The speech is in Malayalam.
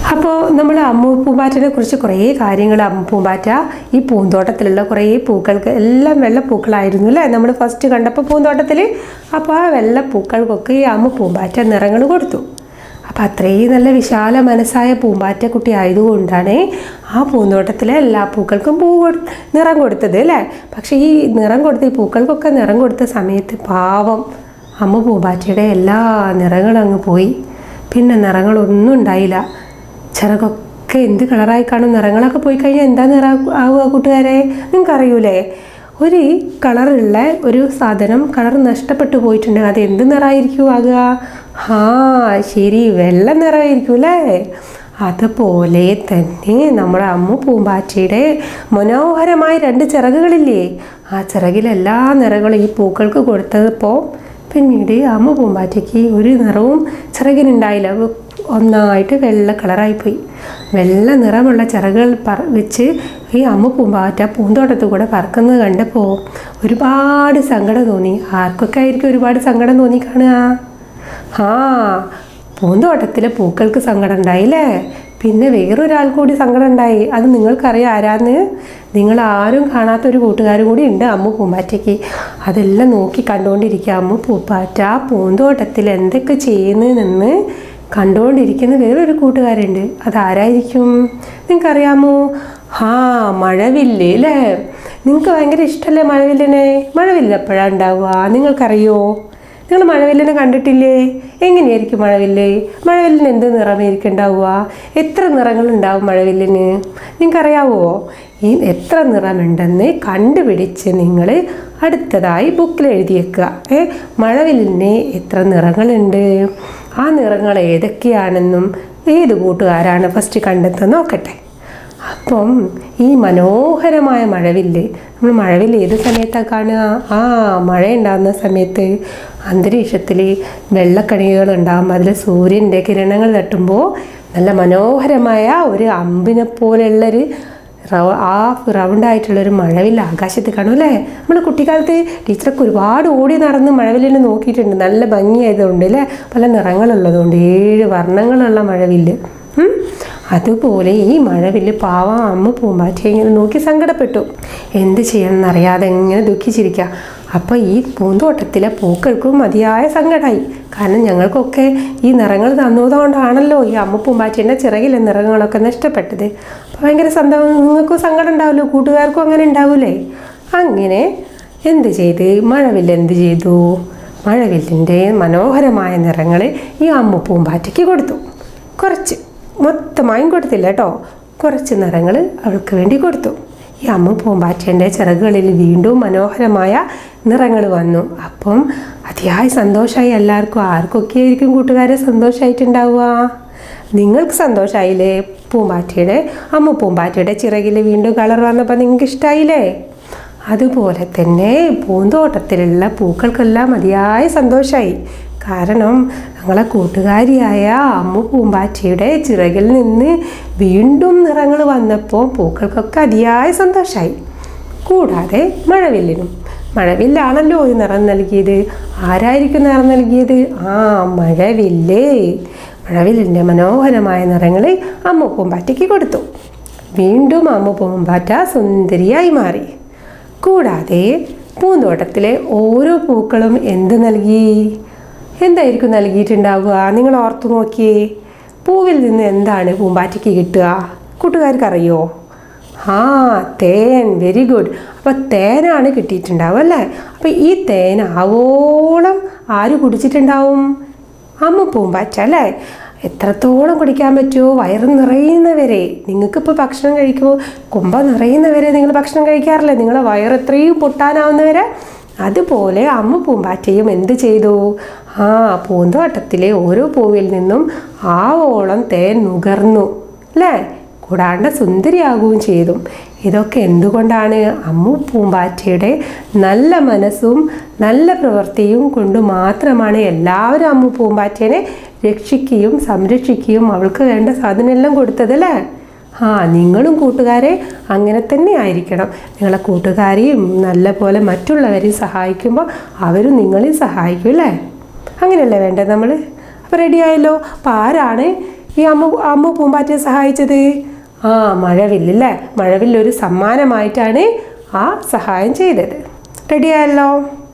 അപ്പോൾ നമ്മൾ അമ്മു പൂമ്പാറ്റനെ കുറിച്ച് കുറേ കാര്യങ്ങൾ അമ്മു പൂമ്പാറ്റ ഈ പൂന്തോട്ടത്തിലുള്ള കുറേ പൂക്കൾക്ക് എല്ലാം വെള്ളപ്പൂക്കളായിരുന്നു അല്ലേ നമ്മൾ ഫസ്റ്റ് കണ്ടപ്പോൾ പൂന്തോട്ടത്തിൽ അപ്പോൾ ആ വെള്ളപ്പൂക്കൾക്കൊക്കെ ഈ അമ്മു പൂമ്പാറ്റ നിറങ്ങൾ കൊടുത്തു അപ്പം അത്രയും നല്ല വിശാല മനസ്സായ പൂമ്പാറ്റ കുട്ടി ആയതുകൊണ്ടാണ് ആ പൂന്തോട്ടത്തിലെ എല്ലാ പൂക്കൾക്കും പൂ കൊടു- നിറം കൊടുത്തത് അല്ലേ പക്ഷേ ഈ നിറം കൊടുത്ത ഈ പൂക്കൾക്കൊക്കെ നിറം കൊടുത്ത സമയത്ത് പാവം അമ്മ പൂമ്പാറ്റയുടെ എല്ലാ നിറങ്ങളും അങ്ങ് പോയി പിന്നെ നിറങ്ങളൊന്നും ഉണ്ടായില്ല ചിറകൊക്കെ എന്ത് കളറായി കാണും നിറങ്ങളൊക്കെ പോയി കഴിഞ്ഞാൽ എന്താ നിറ ആവുക കൂട്ടുകാരെ നിങ്ങൾക്ക് അറിയൂലേ ഒരു കളറുള്ള ഒരു സാധനം കളർ നഷ്ടപ്പെട്ടു പോയിട്ടുണ്ടെങ്കിൽ അത് എന്ത് നിറമായിരിക്കും ആകുക ആ ശരി വെള്ള നിറമായിരിക്കും അല്ലേ അതുപോലെ തന്നെ നമ്മുടെ അമ്മു പൂമ്പാറ്റയുടെ മനോഹരമായ രണ്ട് ചിറകുകളില്ലേ ആ ചിറകിൽ എല്ലാ നിറങ്ങളും ഈ പൂക്കൾക്ക് കൊടുത്തപ്പോൾ പിന്നീട് അമ്മ പൂമ്പാറ്റയ്ക്ക് ഒരു നിറവും ചിറകിനുണ്ടായില്ല അത് ഒന്നായിട്ട് വെള്ള കളറായിപ്പോയി വെള്ള നിറമുള്ള ചിറകുകൾ പറ വെച്ച് ഈ അമ്മ പൂമ്പാറ്റ പൂന്തോട്ടത്തിൽ കൂടെ പറക്കുന്നത് കണ്ടപ്പോൾ ഒരുപാട് സങ്കടം തോന്നി ആർക്കൊക്കെ ആയിരിക്കും ഒരുപാട് സങ്കടം തോന്നി കാണുക ആ പൂന്തോട്ടത്തിലെ പൂക്കൾക്ക് സങ്കടം ഉണ്ടായില്ലേ പിന്നെ വേറൊരാൾ കൂടി സങ്കടം ഉണ്ടായി അത് നിങ്ങൾക്കറിയാം ആരാന്ന് നിങ്ങൾ ആരും കാണാത്ത ഒരു കൂട്ടുകാരും കൂടി ഉണ്ട് അമ്മ പൂമ്പാറ്റയ്ക്ക് അതെല്ലാം നോക്കി കണ്ടുകൊണ്ടിരിക്കുക അമ്മ പൂമ്പാറ്റ പൂന്തോട്ടത്തിൽ എന്തൊക്കെ ചെയ്യുന്നതെന്ന് കണ്ടുകൊണ്ടിരിക്കുന്ന വേറൊരു കൂട്ടുകാരുണ്ട് അതാരായിരിക്കും നിങ്ങൾക്കറിയാമോ ആ മഴവില്ല് അല്ലേ നിങ്ങൾക്ക് ഭയങ്കര ഇഷ്ടമല്ലേ മഴവില്ലിനെ മഴവില്ല് എപ്പോഴാണ് ഉണ്ടാവുക നിങ്ങൾക്കറിയോ നിങ്ങൾ മഴവില്ലിനെ കണ്ടിട്ടില്ലേ എങ്ങനെയായിരിക്കും മഴവില്ല് മഴവില്ലിന് എന്ത് നിറമായിരിക്കും ഉണ്ടാവുക എത്ര നിറങ്ങളുണ്ടാവും മഴവില്ലിന് നിങ്ങൾക്കറിയാവോ ഈ എത്ര നിറമുണ്ടെന്ന് കണ്ടുപിടിച്ച് നിങ്ങൾ അടുത്തതായി ബുക്കിൽ എഴുതിയേക്കുക ഏ മഴവില്ലിന് എത്ര നിറങ്ങളുണ്ട് ആ നിറങ്ങൾ ഏതൊക്കെയാണെന്നും ഏത് കൂട്ടുകാരാണ് ഫസ്റ്റ് കണ്ടെത്തുന്നത് നോക്കട്ടെ അപ്പം ഈ മനോഹരമായ മഴവില്ല് നമ്മൾ മഴവില്ല് ഏത് സമയത്താണ് കാണുക ആ മഴ ഉണ്ടാകുന്ന സമയത്ത് അന്തരീക്ഷത്തിൽ വെള്ളക്കണികകൾ ഉണ്ടാകുമ്പോൾ അതിൽ സൂര്യൻ്റെ കിരണങ്ങൾ തട്ടുമ്പോൾ നല്ല മനോഹരമായ ഒരു അമ്പിനെ പോലെയുള്ളൊരു റൗ ആ റൗണ്ടായിട്ടുള്ളൊരു മഴവില്ല് ആകാശത്ത് കാണും അല്ലേ നമ്മൾ കുട്ടിക്കാലത്ത് ടീച്ചറൊക്കെ ഒരുപാട് ഓടി നടന്ന് മഴവില്ലിനെ നോക്കിയിട്ടുണ്ട് നല്ല ഭംഗിയായതുകൊണ്ട് അല്ലേ പല നിറങ്ങളുള്ളതുകൊണ്ട് ഏഴ് വർണ്ണങ്ങളുള്ള മഴവില്ല് ഉം. അതുപോലെ ഈ മഴവില്ല് പാവം അമ്മ പൂമ്പാറ്റ ഇങ്ങനെ നോക്കി സങ്കടപ്പെട്ടു എന്ത് ചെയ്യണമെന്നറിയാതെ ഇങ്ങനെ ദുഃഖിച്ചിരിക്കുക അപ്പോൾ ഈ പൂന്തോട്ടത്തിലെ പൂക്കൾക്കും മതിയായ സങ്കടമായി കാരണം ഞങ്ങൾക്കൊക്കെ ഈ നിറങ്ങൾ തന്നതുകൊണ്ടാണല്ലോ ഈ അമ്മ പൂമ്പാറ്റേൻ്റെ ചിറകിലെ നിറങ്ങളൊക്കെ നഷ്ടപ്പെട്ടത് അപ്പോൾ ഭയങ്കര സന്തോഷം നിങ്ങൾക്കും സങ്കടം ഉണ്ടാവുമല്ലോ കൂട്ടുകാർക്കും അങ്ങനെ ഉണ്ടാവൂലേ അങ്ങനെ എന്ത് ചെയ്ത് മഴവില്ല് എന്ത് ചെയ്തു മഴവില്ലിൻ്റെ മനോഹരമായ നിറങ്ങൾ ഈ അമ്മ പൂമ്പാറ്റയ്ക്ക് കൊടുത്തു കുറച്ച് മൊത്തമായും കൊടുത്തില്ല കേട്ടോ കുറച്ച് നിറങ്ങൾ അവൾക്ക് വേണ്ടി കൊടുത്തു ഈ അമ്മ പൂമ്പാറ്റേൻ്റെ ചിറകുകളിൽ വീണ്ടും മനോഹരമായ നിറങ്ങൾ വന്നു അപ്പം അതിയായ സന്തോഷമായി എല്ലാവർക്കും ആർക്കൊക്കെ ആയിരിക്കും കൂട്ടുകാരെ സന്തോഷമായിട്ടുണ്ടാവുക നിങ്ങൾക്ക് സന്തോഷമായില്ലേ പൂമ്പാറ്റയുടെ അമ്മ പൂമ്പാറ്റയുടെ ചിറകിൽ വീണ്ടും കളർ വന്നപ്പോൾ നിങ്ങൾക്ക് ഇഷ്ടമായില്ലേ അതുപോലെ തന്നെ പൂന്തോട്ടത്തിലുള്ള പൂക്കൾക്കെല്ലാം മതിയായ സന്തോഷമായി കാരണം ഞങ്ങളെ കൂട്ടുകാരിയായ അമ്മു പൂമ്പാറ്റയുടെ ചിറകിൽ നിന്ന് വീണ്ടും നിറങ്ങൾ വന്നപ്പോൾ പൂക്കൾക്കൊക്കെ അതിയായ സന്തോഷമായി കൂടാതെ മഴവില്ലിനും മഴവില്ലാണല്ലോ ഈ നിറം നൽകിയത് ആരായിരിക്കും നിറം നൽകിയത് ആ മഴവില്ലേ മഴവില്ലിൻ്റെ മനോഹരമായ നിറങ്ങൾ അമ്മ പൂമ്പാറ്റയ്ക്ക് കൊടുത്തു വീണ്ടും അമ്മ പൂമ്പാറ്റ സുന്ദരിയായി മാറി കൂടാതെ പൂന്തോട്ടത്തിലെ ഓരോ പൂക്കളും എന്ത് നൽകി എന്തായിരിക്കും നൽകിയിട്ടുണ്ടാവുക നിങ്ങൾ ഓർത്തു നോക്കിയേ പൂവിൽ നിന്ന് എന്താണ് പൂമ്പാറ്റയ്ക്ക് കിട്ടുക കൂട്ടുകാർക്ക് അറിയോ ആ തേൻ വെരി ഗുഡ് അപ്പോൾ തേനാണ് കിട്ടിയിട്ടുണ്ടാവും അല്ലേ അപ്പോൾ ഈ തേൻ ആവോളം ആര് കുടിച്ചിട്ടുണ്ടാവും അമ്മ പൂമ്പാറ്റ അല്ലേ എത്രത്തോളം കുടിക്കാൻ പറ്റുമോ വയറ് നിറയുന്നവരെ നിങ്ങൾക്കിപ്പോൾ ഭക്ഷണം കഴിക്കുമ്പോൾ കുമ്പ നിറയുന്നവരെ നിങ്ങൾ ഭക്ഷണം കഴിക്കാറില്ലേ നിങ്ങളെ വയറ് എത്രയും പൊട്ടാനാവുന്നവരെ അതുപോലെ അമ്മ പൂമ്പാറ്റയും എന്ത് ചെയ്തു ആ പൂന്തോട്ടത്തിലെ ഓരോ പൂവിൽ നിന്നും ആവോളം തേൻ നുകർന്നു അല്ലേ കൂടാണ്ട് സുന്ദരിയാകുകയും ചെയ്തു ഇതൊക്കെ എന്തുകൊണ്ടാണ് അമ്മു പൂമ്പാറ്റയുടെ നല്ല മനസ്സും നല്ല പ്രവൃത്തിയും കൊണ്ട് മാത്രമാണ് എല്ലാവരും അമ്മു പൂമ്പാറ്റേനെ രക്ഷിക്കുകയും സംരക്ഷിക്കുകയും അവൾക്ക് വേണ്ട സാധനമെല്ലാം കൊടുത്തതല്ലേ ആ നിങ്ങളും കൂട്ടുകാരെ അങ്ങനെ തന്നെ ആയിരിക്കണം നിങ്ങളെ കൂട്ടുകാരെയും നല്ല പോലെ മറ്റുള്ളവരെയും സഹായിക്കുമ്പോൾ അവരും നിങ്ങളെയും സഹായിക്കും അല്ലേ അങ്ങനെയല്ലേ വേണ്ടത് നമ്മൾ അപ്പോൾ റെഡി ആയല്ലോ അപ്പോൾ ആരാണ് ഈ അമ്മ അമ്മ പൂമ്പാറ്റയെ സഹായിച്ചത് ആ മഴവില്ലല്ലേ മഴവില്ലൊരു സമ്മാനമായിട്ടാണ് ആ സഹായം ചെയ്തത് റെഡിയായല്ലോ